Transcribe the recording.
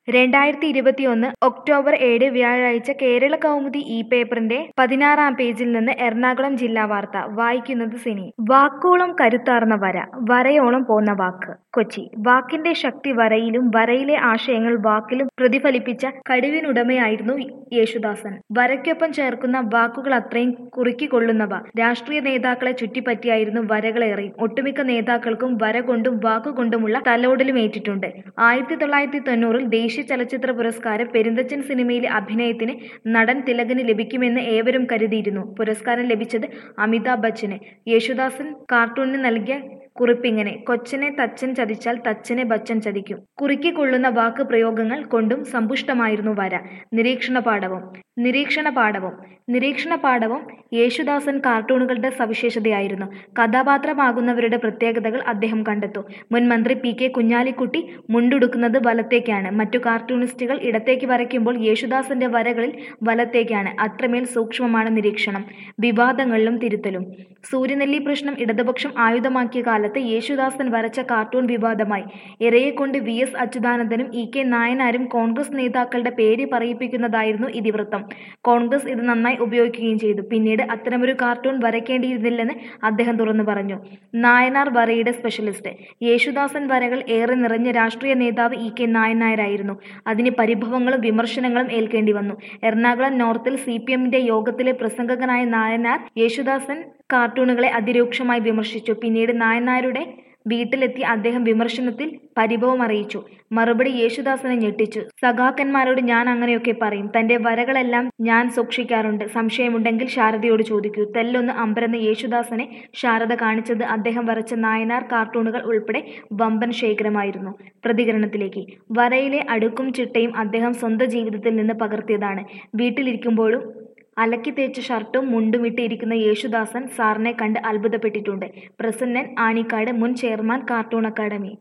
രണ്ടായിരത്തി ഇരുപത്തിയൊന്ന് ഒക്ടോബർ ഏഴ് വ്യാഴാഴ്ച കേരള കൗമുദി ഈ പേപ്പറിന്റെ പതിനാറാം പേജിൽ നിന്ന് എറണാകുളം ജില്ലാ വാർത്ത വായിക്കുന്നത് സിനി വാക്കോളം കരുത്താർന്ന വര വരയോളം പോന്ന വാക്ക് കൊച്ചി വാക്കിന്റെ ശക്തി വരയിലും വരയിലെ ആശയങ്ങൾ വാക്കിലും പ്രതിഫലിപ്പിച്ച കഴിവിനുടമയായിരുന്നു യേശുദാസൻ വരയ്ക്കൊപ്പം ചേർക്കുന്ന വാക്കുകൾ അത്രയും കുറുക്കിക്കൊള്ളുന്നവ രാഷ്ട്രീയ നേതാക്കളെ ചുറ്റിപ്പറ്റിയായിരുന്നു വരകളേറെയും ഒട്ടുമിക്ക നേതാക്കൾക്കും വര കൊണ്ടും വാക്കുകൊണ്ടുമുള്ള തലോടലും ഏറ്റിട്ടുണ്ട് ആയിരത്തി തൊള്ളായിരത്തി തൊണ്ണൂറിൽ ദേശീയ ചലച്ചിത്ര പുരസ്കാരം പെരുന്തച്ചൻ സിനിമയിലെ അഭിനയത്തിന് നടൻ തിലകന് ലഭിക്കുമെന്ന് ഏവരും കരുതിയിരുന്നു പുരസ്കാരം ലഭിച്ചത് അമിതാഭ് ബച്ചന് യേശുദാസൻ കാർട്ടൂണിന് നൽകിയ കുറിപ്പിങ്ങനെ കൊച്ചനെ തച്ചൻ ചതിച്ചാൽ തച്ചനെ ബച്ചൻ ചതിക്കും കുറുക്കിക്കൊള്ളുന്ന വാക്ക് പ്രയോഗങ്ങൾ കൊണ്ടും സമ്പുഷ്ടമായിരുന്നു വര നിരീക്ഷണ പാഠവും നിരീക്ഷണ പാഠവും നിരീക്ഷണ പാഠവും യേശുദാസൻ കാർട്ടൂണുകളുടെ സവിശേഷതയായിരുന്നു കഥാപാത്രമാകുന്നവരുടെ പ്രത്യേകതകൾ അദ്ദേഹം കണ്ടെത്തും മുൻ മന്ത്രി പി കെ കുഞ്ഞാലിക്കുട്ടി മുണ്ടുടുക്കുന്നത് വലത്തേക്കാണ് മറ്റു കാർട്ടൂണിസ്റ്റുകൾ ഇടത്തേക്ക് വരയ്ക്കുമ്പോൾ യേശുദാസന്റെ വരകളിൽ വലത്തേക്കാണ് അത്രമേൽ സൂക്ഷ്മമാണ് നിരീക്ഷണം വിവാദങ്ങളിലും തിരുത്തലും സൂര്യനെല്ലി പ്രശ്നം ഇടതുപക്ഷം ആയുധമാക്കിയ കാലത്ത് യേശുദാസൻ വരച്ച കാർട്ടൂൺ വിവാദമായി ഇരയെക്കൊണ്ട് വി എസ് അച്യുതാനന്ദനും ഇ കെ നായനാരും കോൺഗ്രസ് നേതാക്കളുടെ പേര് പറയിപ്പിക്കുന്നതായിരുന്നു ഇതിവൃത്തം കോൺഗ്രസ് ഇത് നന്നായി ഉപയോഗിക്കുകയും ചെയ്തു പിന്നീട് അത്തരമൊരു കാർട്ടൂൺ വരയ്ക്കേണ്ടിയിരുന്നില്ലെന്ന് അദ്ദേഹം തുറന്നു പറഞ്ഞു നായനാർ വരയുടെ സ്പെഷ്യലിസ്റ്റ് യേശുദാസൻ വരകൾ ഏറെ നിറഞ്ഞ രാഷ്ട്രീയ നേതാവ് ഇ കെ നായനാരായിരുന്നു അതിന് പരിഭവങ്ങളും വിമർശനങ്ങളും ഏൽക്കേണ്ടി വന്നു എറണാകുളം നോർത്തിൽ സി പി എമ്മിന്റെ യോഗത്തിലെ പ്രസംഗകനായ നായനാർ യേശുദാസൻ കാർട്ടൂണുകളെ അതിരൂക്ഷമായി വിമർശിച്ചു പിന്നീട് നായനാരുടെ വീട്ടിലെത്തി അദ്ദേഹം വിമർശനത്തിൽ പരിഭവം അറിയിച്ചു മറുപടി യേശുദാസനെ ഞെട്ടിച്ചു സഖാക്കന്മാരോട് ഞാൻ അങ്ങനെയൊക്കെ പറയും തന്റെ വരകളെല്ലാം ഞാൻ സൂക്ഷിക്കാറുണ്ട് സംശയമുണ്ടെങ്കിൽ ശാരദയോട് ചോദിക്കൂ തെല്ലൊന്ന് അമ്പരന്ന് യേശുദാസനെ ശാരദ കാണിച്ചത് അദ്ദേഹം വരച്ച നായനാർ കാർട്ടൂണുകൾ ഉൾപ്പെടെ വമ്പൻ ശേഖരമായിരുന്നു പ്രതികരണത്തിലേക്ക് വരയിലെ അടുക്കും ചിട്ടയും അദ്ദേഹം സ്വന്തം ജീവിതത്തിൽ നിന്ന് പകർത്തിയതാണ് വീട്ടിലിരിക്കുമ്പോഴും അലക്കി തേച്ച ഷർട്ടും മുണ്ടും ഇട്ടിരിക്കുന്ന യേശുദാസൻ സാറിനെ കണ്ട് അത്ഭുതപ്പെട്ടിട്ടുണ്ട് പ്രസന്നൻ ആനിക്കാട് മുൻ ചെയർമാൻ കാർട്ടൂൺ അക്കാദമി